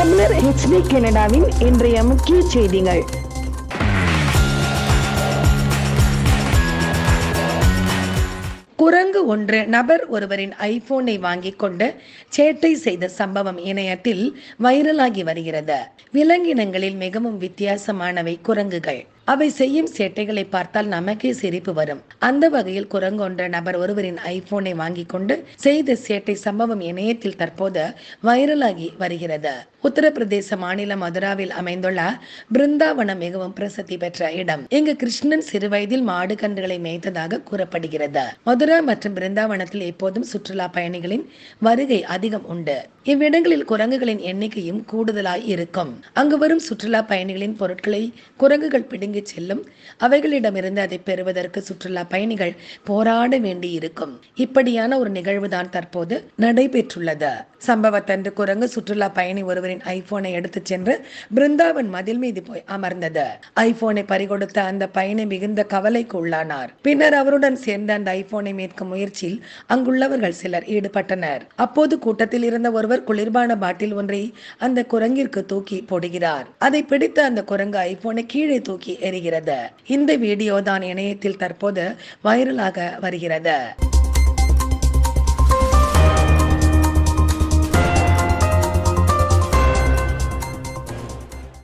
தமிழர் ஹெச்டி கனடாவின் இன்றைய முக்கிய செய்திகள் குரங்கு ஒன்று நபர் ஒருவரின் ஐபோனை வாங்கிக் கொண்டு சேட்டை செய்த சம்பவம் இணையத்தில் வைரலாகி வருகிறது விலங்கினங்களில் மிகவும் வித்தியாசமானவை குரங்குகள் அவை செய்யும் சேட்டைகளை பார்த்தால் நமக்கே சிரிப்பு வரும் அந்த வகையில் குரங்கு ஒன்ற நபர் ஒருவரின் ஐபோனை வாங்கிக் கொண்டு செய்த சேட்டை சம்பவம் இணையத்தில் தற்போது வைரலாகி வருகிறது உத்தரப்பிரதேச மாநிலம் மதுராவில் அமைந்துள்ள பிருந்தாவனம் மிகவும் பிரசித்தி பெற்ற இடம் இங்கு கிருஷ்ணன் சிறுவயதில் மாடு கன்றுகளை மேய்த்ததாக கூறப்படுகிறது மதுரா மற்றும் பிருந்தாவனத்தில் எப்போதும் சுற்றுலா பயணிகளின் வருகை அதிகம் உண்டு இவ்விடங்களில் குரங்குகளின் எண்ணிக்கையும் கூடுதலாய் இருக்கும் அங்கு வரும் சுற்றுலா பயணிகளின் பொருட்களை குரங்குகள் பிடுங்கி செல்லும் அவைகளிடமிருந்து அதை பெறுவதற்கு சுற்றுலா பயணிகள் போராட வேண்டி இருக்கும் இப்படியான ஒரு நிகழ்வுதான் தற்போது நடைபெற்றுள்ளது சம்பவத்தன்று குரங்கு சுற்றுலா பயணி ஒருவரின் ஐபோனை எடுத்துச் சென்று பிருந்தாவன் மதில் மீது போய் அமர்ந்தது ஐபோனை பறிகொடுத்த அந்த பயணி மிகுந்த கவலைக்கு உள்ளானார் பின்னர் அவருடன் சேர்ந்து அந்த ஐபோனை மீட்கும் முயற்சியில் அங்குள்ளவர்கள் சிலர் ஈடுபட்டனர் அப்போது கூட்டத்தில் இருந்த ஒருவர் குளிர்பான பாட்டில் ஒன்றை அந்த குரங்கிற்கு தூக்கி போடுகிறார் அதை பிடித்து அந்த குரங்கு ஐபோனை கீழே தூக்கி எறிகிறது இந்த வீடியோ தான் இணையத்தில் தற்போது வைரலாக வருகிறது